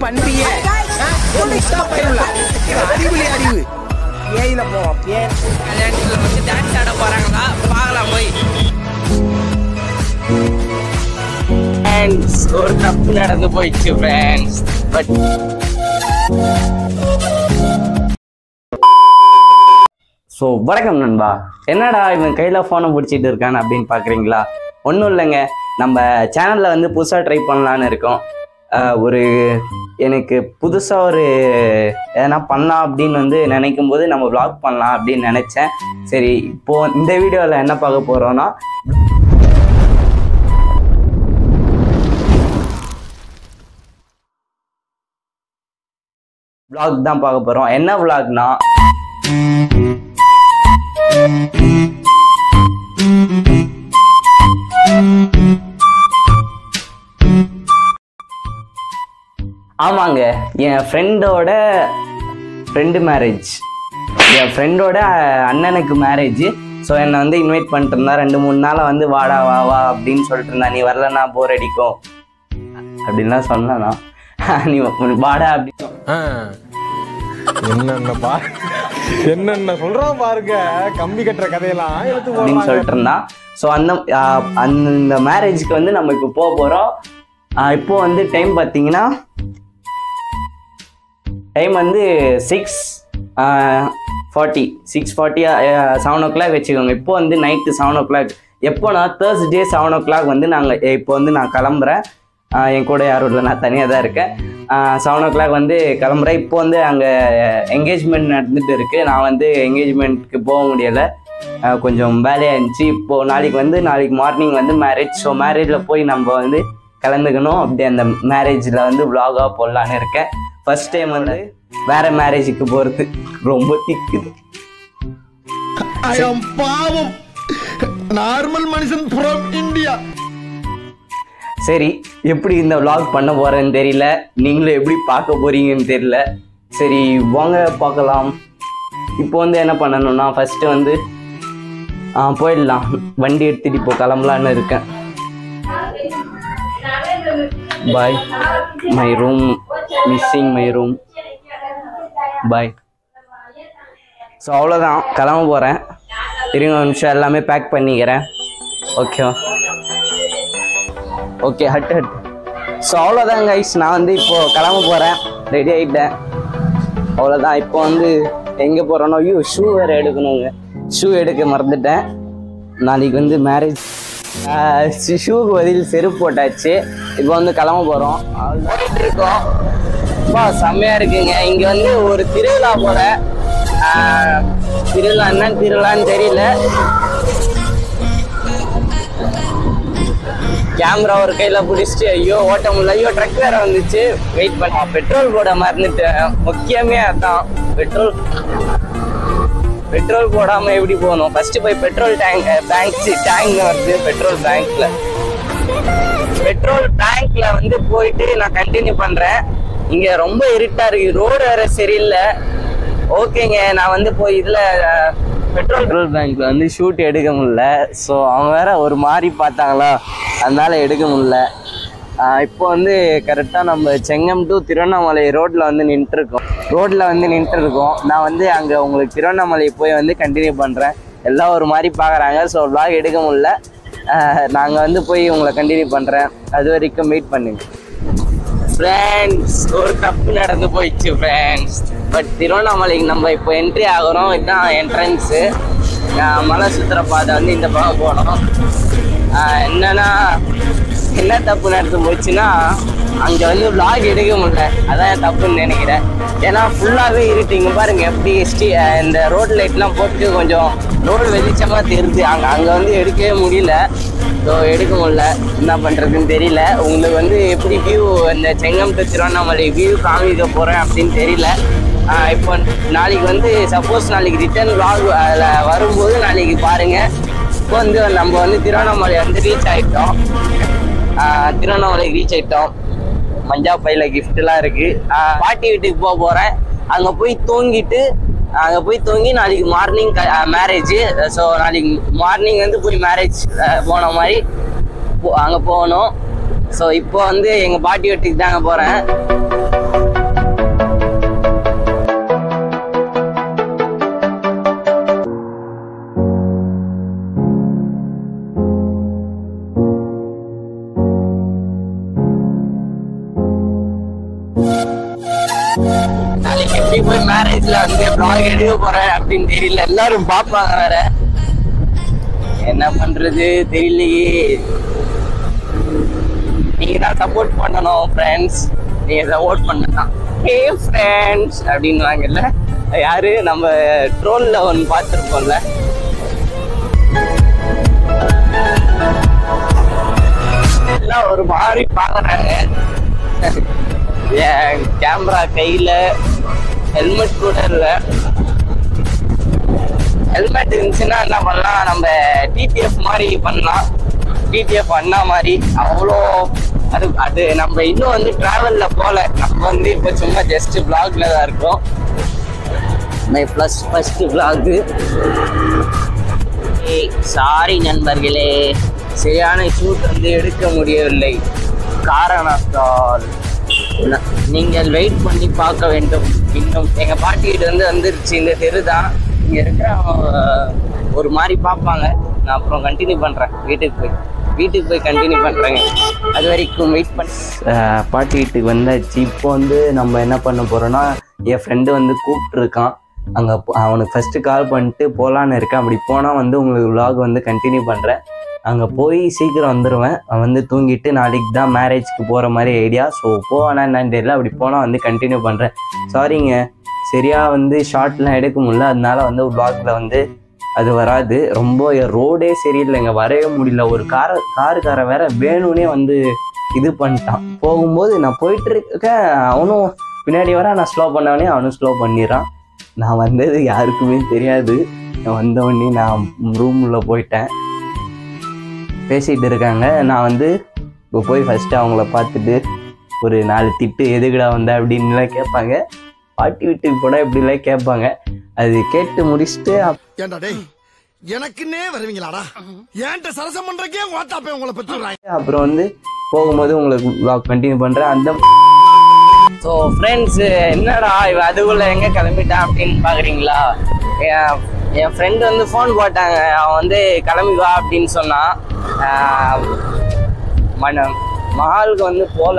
பண்றிய அறிவுல அறிவு ஏயில போ ஏன் கல்யாணத்துல வந்து டான்ஸ் ஆட போறாங்களா பார்க்கலாம் போய் ஃப்ரெண்ட்ஸ் ஒரு தப்பு நடந்து போயிடுச்சு ஃப்ரெண்ட்ஸ் பட் ஸோ வணக்கம் நண்பா என்னடா இவன் கையில் ஃபோனை பிடிச்சிட்டு இருக்கான் அப்படின்னு பார்க்குறீங்களா ஒன்றும் இல்லைங்க நம்ம சேனலில் வந்து புதுசாக ட்ரை பண்ணலான்னு இருக்கோம் ஆஹ் ஒரு எனக்கு புதுசாக ஒரு எதனா பண்ணலாம் அப்படின்னு வந்து நினைக்கும் போது நம்ம vlog பண்ணலாம் அப்படின்னு நினச்சேன் சரி இப்போது இந்த வீடியோவில் என்ன பார்க்க போகிறோன்னா vlog தான் பார்க்க போகிறோம் என்ன vlogனா ஆமாங்க என் ஃப்ரெண்டோட ஃப்ரெண்டு மேரேஜ் என் ஃப்ரெண்டோட அண்ணனுக்கு மேரேஜ் ஸோ என்னை வந்து இன்வைட் பண்ணிட்டு இருந்தா ரெண்டு மூணு நாளாக வந்து வாடா வா வா அப்படின்னு சொல்லிட்டு இருந்தா நீ வரலன்னா போர் அடிக்கும் அப்படின்லாம் சொன்னானா நீ வாடா அப்படி ஆ. என்னென்ன பா என்னென்ன சொல்றான் பாருங்க கம்பி கட்டுற கதையெல்லாம் எடுத்து அப்படின்னு போடுறாங்க சொல்லிட்டு இருந்தான் ஸோ அந்த ஆஹ் அந்த மேரேஜ்க்கு வந்து நம்ம இப்போ போக போகிறோம் இப்போ வந்து டைம் பார்த்தீங்கன்னா டைம் வந்து six forty six forty seven o'clock வச்சுக்கோங்க இப்போ வந்து நைட்டு செவன் ஓ கிளாக் எப்போனா தேர்ஸ்டே செவன் ஓ கிளாக் வந்து நாங்கள் இப்போ வந்து நான் கிளம்புறேன் ஆஹ் என் கூட யாரும் இல்லை நான் தனியாக தான் இருக்கேன் செவன் ஓ கிளாக் வந்து கிளம்புறேன் இப்போ வந்து அங்கே என்கேஜ்மெண்ட் நடந்துட்டு இருக்கு நான் வந்து என்கேஜ்மெண்ட்க்கு போக முடியலை ஆஹ் கொஞ்சம் வேலையாக இருந்துச்சு இப்போது நாளைக்கு வந்து நாளைக்கு மார்னிங் வந்து மேரேஜ் ஸோ மேரேஜில் போய் நம்ம வந்து கலந்துக்கணும் அப்படி அந்த மேரேஜில் வந்து vlog-ஆ போடலான்னு இருக்கேன் ஃபர்ஸ்ட் டைம் வந்து வேற மேரேஜுக்கு போகிறது ரொம்ப திக்குது பாவம் நார்மல் மனுஷன் ஃப்ரம் இந்தியா சரி எப்படி இந்த vlog பண்ண போகிறேன்னு தெரியல நீங்களும் எப்படி பார்க்க போகிறீங்கன்னு தெரியல சரி வாங்க பார்க்கலாம் இப்போ வந்து என்ன பண்ணணும்னா ஃபஸ்ட்டு வந்து ஆ, போயிடலாம் வண்டி எடுத்துகிட்டு இப்போ கிளம்பலான்னு இருக்கேன் bye my room missing my room bye so அவ்வளோதான் கிளம்ப போகிறேன் இருங்க ஒரு நிமிஷம் எல்லாமே பேக் பண்ணிக்கிறேன் ஓகேவா ஓகே ஹட் ஹட் ஸோ அவ்வளோதான் கைஸ் நான் வந்து இப்போது கிளம்ப போகிறேன் ரெடி ஆகிட்டேன் அவ்வளோதான் இப்போ வந்து எங்கே போகிறோன்னா ஐயோ ஷூ வேறு எடுக்கணுங்க ஷூ எடுக்க மறந்துட்டேன் நாளைக்கு வந்து மேரேஜ் ஷூக்கு பதில் செருப்பு போட்டாச்சு இப்போ வந்து கிளம்ப போகிறோம் போயிட்டு இருக்கோம் அப்பா செம்மையாக இருக்குங்க இங்கே வந்து ஒரு திருவிழா போல ஆஹ், திருவிழா என்னன்னு திருவிழான்னு தெரியல கேமரா ஒரு கையில பிடிச்சிட்டு ஐயோ ஓட்ட முடியல ஐயோ ட்ரக் வேற வந்துச்சு வெயிட் பண்ண பெட்ரோல் போட மறந்துட்டேன் முக்கியமே அதான் பெட்ரோல் பெட்ரோல் போடாம எப்படி போகணும் ஃபர்ஸ்ட் போய் பெட்ரோல் டேங்க் பேங்க் டேங்க் வருது பெட்ரோல் பேங்க்ல பெட்ரோல் பேங்க்ல வந்து போயிட்டு நான் கண்டினியூ பண்றேன் இங்க ரொம்ப இருட்டா இருக்கு ரோடு வேற சரியில்லை ஓகேங்க நான் வந்து போய் இதுல பெட்ரோல் பெட்ரோல் பேங்க்ல வந்து ஷூட் எடுக்க முடியல ஸோ அவன் வேற ஒரு மாதிரி பார்த்தாங்களா அதனால எடுக்க முடியல ஆஹ் இப்போ வந்து கரெக்டாக நம்ம செங்கம் டு திருவண்ணாமலை ரோட்டில் வந்து நின்றுருக்கோம் ரோட்டில் வந்து நின்றுருக்கோம் நான் வந்து அங்கே உங்களுக்கு திருவண்ணாமலை போய் வந்து கண்டினியூ பண்ணுறேன் எல்லாம் ஒரு மாதிரி பார்க்குறாங்க ஸோ vlog எடுக்க முடியல நாங்கள் வந்து போய் உங்களை கண்டினியூ பண்ணுறேன் அது வரைக்கும் வெயிட் பண்ணுங்க ஃப்ரெண்ட்ஸ் ஒரு தப்பு நடந்து போயிடுச்சு ஃப்ரெண்ட்ஸ் பட் திருவண்ணாமலைக்கு நம்ம இப்போ என்ட்ரி ஆகிறோம் இதுதான் என்ட்ரன்ஸு மலை சுற்றுற பாதை வந்து இந்த பக்கம் போனோம் ஆஹ் என்னன்னா என்ன தப்பு நடந்து போச்சுன்னா அங்கே வந்து vlog எடுக்க முடியல அதான் என் தப்புன்னு நினைக்கிறேன் ஏன்னா ஃபுல்லாகவே இருட்டு இங்கே பாருங்க எப்படி ஸ்டி இந்த ரோட் லைட்லாம் போட்டு கொஞ்சம் ரோடு வெளிச்சமாக தெரியுது அங்கே அங்கே வந்து எடுக்கவே முடியல ஸோ எடுக்க முடியல என்ன பண்ணுறதுன்னு தெரியல உங்களுக்கு வந்து எப்படி வியூ இந்த செங்கம் to திருவண்ணாமலை வியூ காமிக்க போகிறேன் அப்படின்னு தெரியல ஆஹ் இப்போ நாளைக்கு வந்து சப்போஸ் நாளைக்கு ரிட்டர்ன் vlog அதில் வரும்போது நாளைக்கு பாருங்கள் இப்போ வந்து நம்ம வந்து திருவண்ணாமலை வந்து ரீச் ஆகிட்டோம் திருவண்ணாமலைக்கு ரீச் ஆகிட்டோம் மஞ்சா பையில கிஃப்ட்லாம் இருக்கு ஆஹ் பாட்டி வீட்டுக்கு போக போகிறேன் அங்கே போய் தூங்கிட்டு அங்கே போய் தூங்கி நாளைக்கு மார்னிங் மேரேஜ் ஸோ நாளைக்கு மார்னிங் வந்து போய் மேரேஜ் போன மாதிரி போ- அங்கே போகணும் ஸோ இப்போ வந்து எங்கள் பாட்டி வீட்டுக்கு தாங்க போகிறேன் எப்படி போய் மேரேஜ்ல வந்து vlog எடுக்க போறேன் அப்படின்னு தெரியல எல்லாரும் பார்ப்பாங்க வேற என்ன பண்றது தெரியலையே நீங்க தான் சப்போர்ட் பண்ணணும் ஃப்ரெண்ட்ஸ் நீங்க சப்போர்ட் பண்ணலாம் ஹே ஃப்ரெண்ட்ஸ் அப்படின்வாங்கல்ல யாரு நம்ம ட்ரோல்ல ஒன்று பார்த்துருப்போம்ல எல்லாம் ஒரு மாதிரி பாக்குறாங்க என் கேமரா கையில ஹெல்மெட் கூட இல்ல ஹெல்மெட் இருந்துச்சுன்னா என்ன பண்ணலாம் நம்ம டிடிஎஃப் மாதிரி பண்ணலாம் டிடிஎஃப் அண்ணா மாதிரி அவ்வளோ அது அது நம்ம இன்னும் வந்து டிராவல்ல போல நம்ம வந்து இப்போ சும்மா ஜஸ்ட் பிளாக்ல தான் இருக்கோம் my plus first block sorry நண்பர்களே சரியான ஷூட் வந்து எடுக்க முடியவில்லை காரணத்தால் ந- நீங்கள் வெயிட் பண்ணி பார்க்க வேண்டும் இன்னும் எங்க பாட்டி வீடு வந்து வந்துருச்சு இந்த தெரு தான் இங்க இருக்கிற அஹ், ஒரு மாதிரி பார்ப்பாங்க நான் அப்புறம் கண்டினியூ பண்றேன் வீட்டுக்கு போய் வீட்டுக்கு போய் கண்டினியூ பண்றேங்க அது வரைக்கும் வெயிட் பண்ணி அஹ், பாட்டி வீட்டுக்கு வந்தாச்சு இப்போ வந்து நம்ம என்ன பண்ண போறோம்னா என் ஃப்ரெண்டு வந்து கூப்பிட்டுருக்கான் அங்கே அவனுக்கு ஃபஸ்ட்டு கால் பண்ணிட்டு போகலான்னு இருக்கேன் அப்படி போனால் வந்து உங்களுக்கு vlog வந்து கண்டினியூ பண்ணுறேன் அங்கே போய் சீக்கிரம் வந்துடுவேன் அவன் வந்து தூங்கிட்டு நாளைக்கு தான் மேரேஜ்க்கு போகிற மாதிரி ஐடியா ஸோ போவானா என்னன்னு தெரியல அப்படி போனால் வந்து கண்டினியூ பண்ணுறேன் சாரிங்க சரியாக வந்து ஷார்ட்லாம் எடுக்க முடியல அதனால வந்து vlogல வந்து அது வராது ரொம்ப ரோடே சரியில்லைங்க வரவே முடியல ஒரு கார காருக்காரன் வேற வேணும்னே வந்து இது பண்ணிட்டான் போகும்போது நான் போயிட்டு இருக்கேன் அவனும் பின்னாடி வர நான் ஸ்லோ பண்ணவனே அவனும் ஸ்லோ பண்ணிடுறான் நான் வந்தது யாருக்குமே தெரியாது நான் வந்த உடனே நான் ரூம்ல போயிட்டேன் பேசிட்டு இருக்காங்க நான் வந்து இப்போ போய் ஃபர்ஸ்ட் அவங்கள பார்த்துட்டு ஒரு நாலு திட்டு எதுக்குடா வந்த அப்படின்னுலாம் கேட்பாங்க பாட்டி வீட்டுக்கு போனால் இப்படிலாம் கேட்பாங்க அது கேட்டு முடிச்சுட்டு அப்~ ஏண்டா டேய் எனக்குன்னே வருவீங்களாடா ஏன்ட்ட சரசம் பண்றக்கே ஓட்டாப்பே உங்களை பெற்றுறாங்க அப்புறம் வந்து போகும்போது உங்களுக்கு vlog கண்டினியூ பண்ணுறேன் அந்த ஸோ ஃப்ரெண்ட்ஸ் என்னடா இவ அதுக்குள்ள எங்க கிளம்பிட்டான் அப்படின்னு பாக்குறீங்களா என் என் ஃப்ரெண்டு வந்து ஃபோன் போட்டாங்க அவன் வந்து கிளம்பி வா அப்படின்னு சொன்னான் ஆஹ் மன மஹாலுக்கு வந்து போல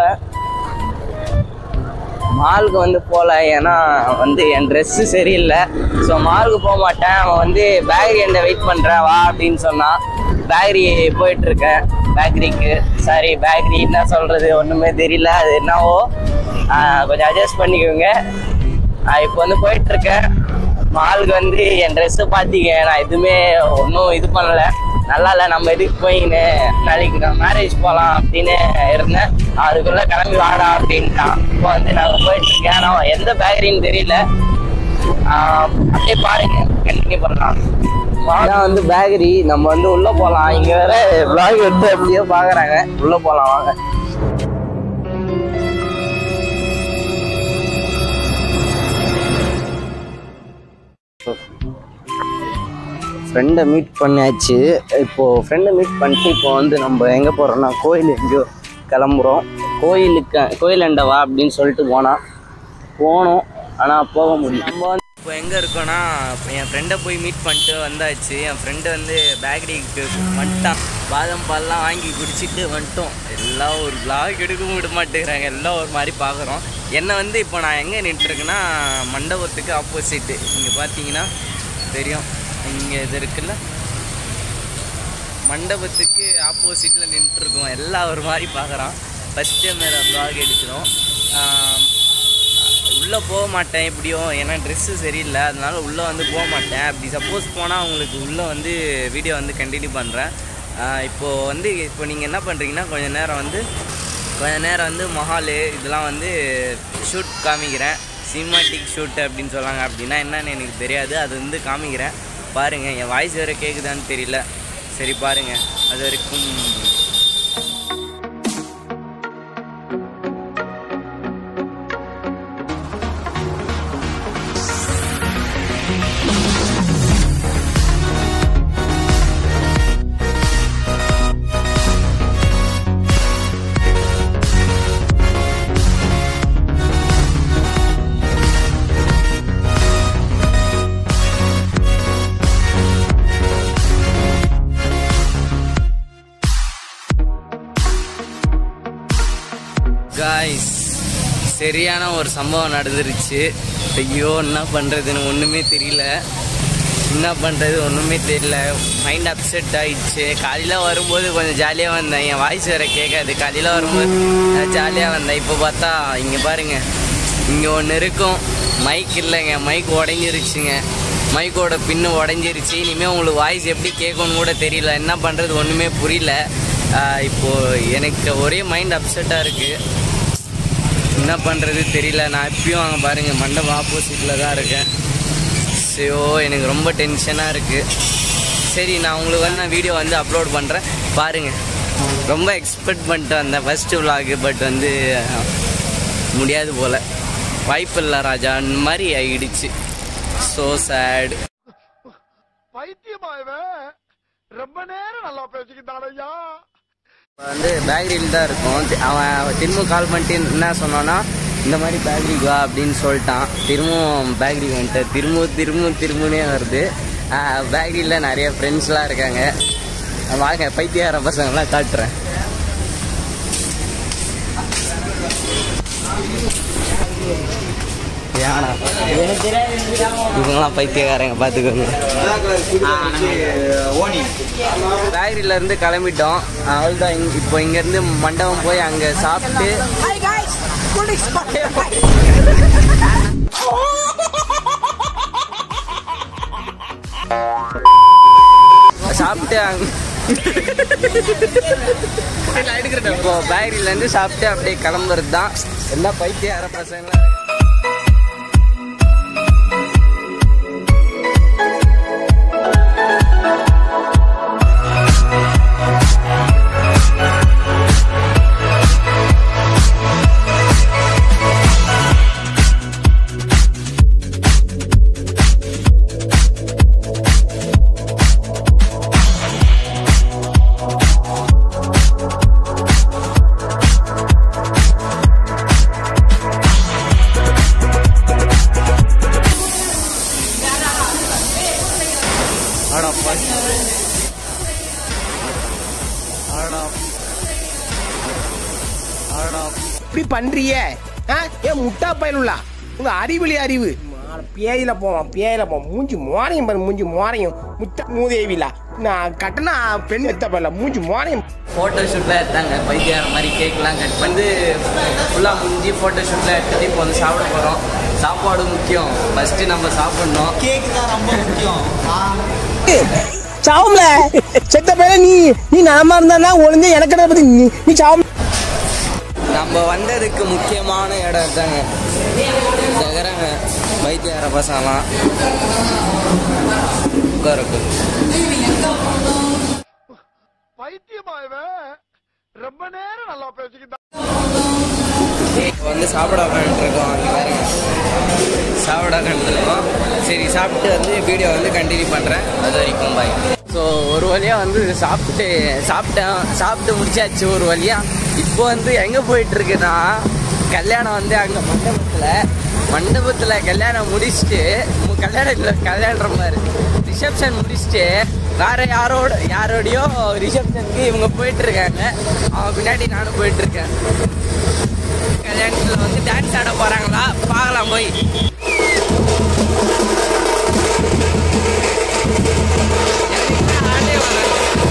மாலுக்கு வந்து போகல ஏன்னா வந்து என் ட்ரெஸ்ஸு சரியில்லை ஸோ மாலுக்கு போக மாட்டேன் அவன் வந்து பேக்கரி என்ன வெயிட் பண்ணுறேன் வா அப்படின்னு சொன்னான் பேக்கரி போயிட்டுருக்கேன் பேக்கரிக்கு சாரி பேக்கரி என்ன சொல்கிறது ஒன்றுமே தெரியல அது என்னவோ ஆஹ் கொஞ்சம் அட்ஜஸ்ட் பண்ணிக்கோங்க நான் இப்போ வந்து போயிட்டுருக்கேன் மாலுக்கு வந்து என் ட்ரெஸ்ஸை பார்த்தீங்க நான் எதுவுமே ஒன்றும் இது பண்ணலை நல்லா இல்லை நம்ம எதுக்கு போயின்னு நாளைக்கு நான் மேரேஜ் போகலாம் அப்படின்னு இருந்தேன் அதுக்குள்ளே கிளம்பி வாடா அப்படின்ட்டான் இப்போ வந்து நாங்கள் போயிட்டுருக்கேன் நான் எந்த பேக்கரின்னு தெரியல ஆஹ் அப்படியே பாருங்க கண்டினியூ பண்ணலாம் இதான் வந்து பேக்கரி நம்ம வந்து உள்ள போலாம் இங்க வேற vlog எடுத்து அப்படியே பாக்குறாங்க உள்ள போலாம் வாங்க ஃப்ரெண்டை மீட் பண்ணியாச்சு இப்போ ஃப்ரெண்டை மீட் பண்ணிட்டு இப்போ வந்து நம்ம எங்கே போகிறோம்னா கோயில் எங்கேயோ கிளம்புறோம் கோயிலுக்கு கோயிலண்ட வா அப்படின்னு சொல்லிட்டு போனா போனோம் ஆனால் போக முடியும் நம்ம வந்து இப்போ எங்கே இருக்கோன்னா என் ஃப்ரெண்டை போய் மீட் பண்ணிட்டு வந்தாச்சு என் ஃப்ரெண்டு வந்து பேக்கரிக்கு வந்துட்டான் பாதம் பால்லாம் வாங்கி குடிச்சிட்டு வந்துட்டோம் எல்லாம் ஒரு vlog எடுக்க விட மாட்டேங்கிறாங்க எல்லாம் ஒரு மாதிரி பார்க்குறோம் என்னை வந்து இப்போ நான் எங்கே நின்றுருக்கேன்னா மண்டபத்துக்கு ஆப்போசிட்டு இங்கே பார்த்தீங்கன்னா தெரியும் இங்கே இது இருக்குல்ல மண்டபத்துக்கு ஆப்போசிட்டில் நின்றுருக்கோம் எல்லாம் ஒரு மாதிரி பார்க்குறான் ஃபஸ்ட் டைம் வேறு vlog எடுக்கிறோம் ஆம், உள்ளே போக மாட்டேன் எப்படியும் ஏன்னா ட்ரெஸ்ஸு சரியில்லை அதனால உள்ளே வந்து போக மாட்டேன் அப்படி சப்போஸ் போனால் உங்களுக்கு உள்ளே வந்து வீடியோ வந்து கண்டினியூ பண்ணுறேன் இப்போது வந்து இப்போ நீங்கள் என்ன பண்ணுறீங்கன்னா கொஞ்சம் நேரம் வந்து கொஞ்ச நேரம் வந்து மஹாலு இதெல்லாம் வந்து ஷூட் காமிக்கிறேன் சினிமாட்டிக் ஷூட் அப்படின்னு சொல்லாங்க அப்படின்னா என்னன்னு எனக்கு தெரியாது அது வந்து காமிக்கிறேன் பாருங்கள் என் வாய்ஸ் வேறு கேட்குதான்னு தெரியல சரி பாருங்கள் அது வரைக்கும் காய்ஸ் சரியான ஒரு சம்பவம் நடந்துருச்சு ஐயோ என்ன பண்ணுறதுன்னு ஒன்றுமே தெரியல என்ன பண்ணுறது ஒன்றுமே தெரியல மைண்ட் அப்செட் ஆயிடுச்சு காலையில் வரும்போது கொஞ்சம் ஜாலியாக வந்தேன் என் வாய்ஸ் வேறு கேட்காது காலையில் வரும்போது ஜாலியாக வந்தேன் இப்போ பார்த்தா இங்கே பாருங்க இங்கே ஒன்று இருக்கும் மைக் இல்லைங்க மைக் உடஞ்சிருச்சுங்க மைக்கோட பின்னு உடஞ்சிருச்சு இனிமேல் உங்களுக்கு வாய்ஸ் எப்படி கேட்கும்னு கூட தெரியல என்ன பண்ணுறது ஒன்றுமே புரியல ஆஹ் இப்போ எனக்கு ஒரே மைண்ட் அப்செட்டாக இருக்குது என்ன பண்ணுறது தெரியல நான் இப்பயும் அங்கே பாருங்கள் மண்டபம் ஆப்போசிட்டில் தான் இருக்கேன் ஸோ எனக்கு ரொம்ப டென்ஷனாக இருக்குது சரி நான் உங்களுக்கு வந்து நான் வீடியோ வந்து அப்லோட் பண்ணுறேன் பாருங்கள் ரொம்ப எக்ஸ்பெக்ட் பண்ணிட்டு வந்தேன் ஃபஸ்ட்டு விலாகு பட் வந்து அஹ், முடியாது போல் வாய்ப்பு இல்லை ராஜா அந்த மாதிரி ஆயிடுச்சு ஸோ சேட் பைத்தியமா இவன் ரொம்ப நேரம் நல்லா பேசிக்கிட்டான் ஐயா வந்து பேக்கரியில் தான் இருக்கும் தி- அவன் திரும்ப கால் பண்ணிட்டு என்ன சொன்னான்னா இந்த மாதிரி பேக்கரிக்கு வா அப்படின்னு சொல்லிட்டான் திரும்பவும் பேக்கரிக்கு வந்துட்டு திரும்ப திரும்ப திரும்பனே வருது பேக்கரியில் நிறைய ஃப்ரெண்ட்ஸ்லாம் இருக்காங்க வாங்க பைத்தியார பசங்களாம் காட்டுறேன் ஏன்னா இவங்களாம் பைத்தியக்காரங்க பார்த்துக்கோங்க பேக்கரியில இருந்து கிளம்பிட்டோம் அவ்வளோதான் இங்க இப்போ இங்கேருந்து மண்டபம் போய் அங்கே சாப்பிட்டு Hi guys, good சாப்பிட்டு அங்க இப்போ பேக்கரியில இருந்து சாப்பிட்டு அப்படியே கிளம்புறது தான் எல்லாம் பைத்தியார பசங்களா ஆடா பாய் ஆடா ஆடா இப்படி பண்றிய ஆ? ஏன் முட்டா பயனுள்ளா உங்க அறிவிலி அறிவு பேயில போவான் பேயில போவான் மூஞ்சி மோரையும் பாரு மூஞ்சி மோரையும் முத்த மூதேவிலா நான் கட்டணா பெண் எத்த பரல மூஞ்சி மோரையும் ஃபோட்டோ ஷூட்லாம் எடுத்தாங்க பைத்தியார மாதிரி கேக்லாம் கட் பண்ணி ஃபுல்லாக முடிஞ்சு ஃபோட்டோ ஷூட்லாம் எடுத்துட்டு இப்போ வந்து சாப்பிட போகிறோம் சாப்பாடு முக்கியம் ஃபஸ்ட்டு நம்ம சாப்பிட்ணும் சாவும்ல செத்த பேர நீ நீ நலமா இருந்தா ஒழுங்கு எனக்கு என்ன பத்தி நீ நீ சாவும் நம்ம வந்ததுக்கு முக்கியமான இடம் தாங்க தகரங்க வைத்தியார பசங்களாம் உட்காருக்கு பைத்தியமா இவன் ரொம்ப நேரம் நல்லா பேசிக்கிட்டான் இப்போ வந்து சாப்பிட உட்காந்துருக்கோம் அங்கே பாருங்க சாப்பிட உட்காந்துருக்கோம் சரி சாப்பிட்டு வந்து வீடியோ வந்து கண்டினியூ பண்ணுறேன் அது வரைக்கும் பாய் ஸோ ஒரு வழியாக வந்து சாப்பிட்டு சாப்பிட்டேன் சாப்பிட்டு முடிச்சாச்சு ஒரு வழியாக இப்போ வந்து எங்கே போயிட்டுருக்குன்னா கல்யாணம் வந்து அங்கே மண்டபத்தில் மண்டபத்தில் கல்யாணம் முடிச்சுட்டு மு- கல்யாணம் இல்லை கல்யாணம் மாதிரி ரிசப்ஷன் முடிச்சுட்டு வேற யாரோட யாரோடையோ ரிசப்ஷனுக்கு இவங்க போயிட்டு இருக்காங்க அவங்க பின்னாடி நானும் போயிட்டு இருக்கேன் கல்யாணத்துல வந்து டான்ஸ் ஆட போறாங்களா பார்க்கலாம் போய் ஆடே வராது.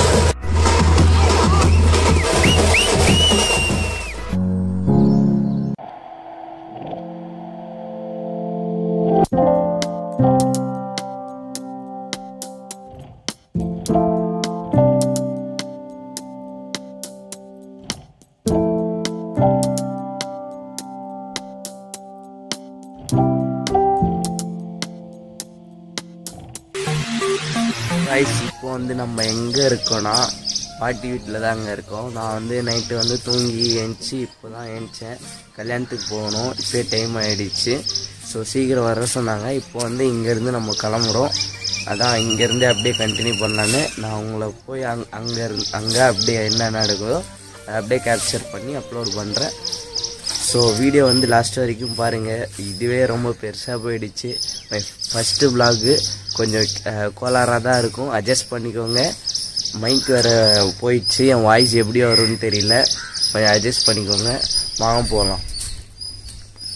ரைஸ் இப்போ வந்து நம்ம எங்கே இருக்கோம்னா பாட்டி வீட்டில் தாங்க இருக்கோம் நான் வந்து நைட்டு வந்து தூங்கி எழுந்துச்சி இப்போ தான் எழுந்திச்சேன் கல்யாணத்துக்கு போகணும் இப்போயே டைம் ஆயிடுச்சு ஸோ சீக்கிரம் வர சொன்னாங்க இப்போ வந்து இங்கேருந்து நம்ம கிளம்புறோம் அதான் இங்கேருந்து அப்படியே கண்டினியூ பண்ணலான்னு நான் உங்களை போய் அங் அங்கே அங்கே அப்படியே என்ன நடக்குதோ அதை அப்படியே கேப்சர் பண்ணி அப்லோட் பண்ணுறேன் ஸோ வீடியோ வந்து லாஸ்ட் வரைக்கும் பாருங்கள் இதுவே ரொம்ப பெருசாக போயிடுச்சு ஃபஸ்ட்டு vlog கொஞ்சம் கோளாறாக தான் இருக்கும் அட்ஜஸ்ட் பண்ணிக்கோங்க மைக் வேறு போயிடுச்சு என் வாய்ஸ் எப்படி வரும்னு தெரியல கொஞ்சம் அட்ஜஸ்ட் பண்ணிக்கோங்க வாங்க போகலாம்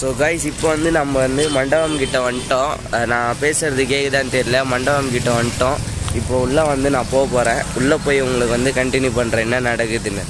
ஸோ கைஸ் இப்போ வந்து நம்ம வந்து மண்டபம் கிட்ட வந்துட்டோம் அஹ் நான் பேசுறது கேக்குதான்னு தெரியல மண்டபம் கிட்ட வந்துட்டோம் இப்போ உள்ளே வந்து நான் போக போகிறேன் உள்ளே போய் உங்களுக்கு வந்து கண்டினியூ பண்ணுறேன் என்ன நடக்குதுன்னு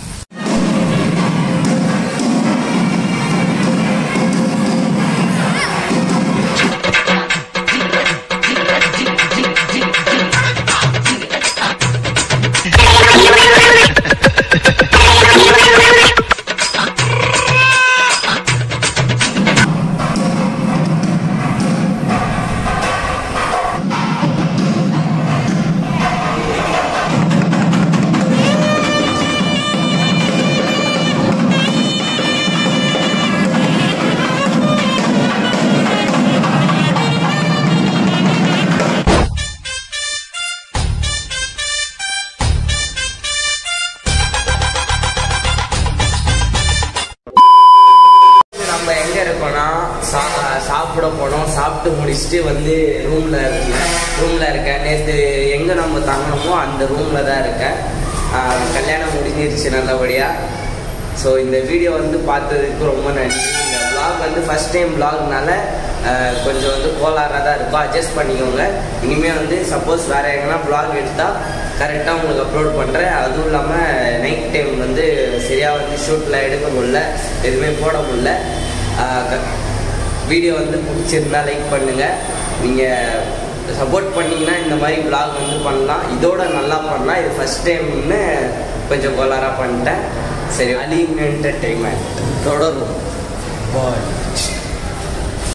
நம்ம எங்க இருக்கோம்னா சா- சாப்பிட போனோம் சாப்பிட்டு முடிச்சுட்டு வந்து ரூம்ல இருக்கேன் ரூம்ல இருக்கேன் நேற்று எங்க நம்ம தங்கணுமோ அந்த ரூம்ல தான் இருக்கேன் ஆஹ் கல்யாணம் முடிஞ்சிருச்சு நல்லபடியா ஸோ இந்த வீடியோ வந்து பார்த்ததுக்கு ரொம்ப நன்றி இந்த vlog வந்து ஃபர்ஸ்ட் டைம் vlogனால ஆஹ் கொஞ்சம் வந்து கோளாறாக தான் இருக்கும் அட்ஜஸ்ட் பண்ணிக்கோங்க இனிமேல் வந்து சப்போஸ் வேற எங்கன்னா vlog எடுத்தால் கரெக்டாக உங்களுக்கு அப்லோட் பண்ணுறேன் அதுவும் இல்லாமல் நைட் டைம் வந்து சரியாக வந்து ஷூட்டில் எடுக்க முடியல எதுவுமே போட முடியல வீடியோ வந்து பிடிச்சிருந்தா லைக் பண்ணுங்கள் நீங்கள் சப்போர்ட் பண்ணீங்கன்னா இந்த மாதிரி vlog வந்து பண்ணலாம் இதோட நல்லா பண்ணலாம் இது ஃபஸ்ட் டைம்னு கொஞ்சம் கோளாறாக பண்ணிட்டேன் சரி அலீம் என்டர்டெயின்மெண்ட் தொடரும்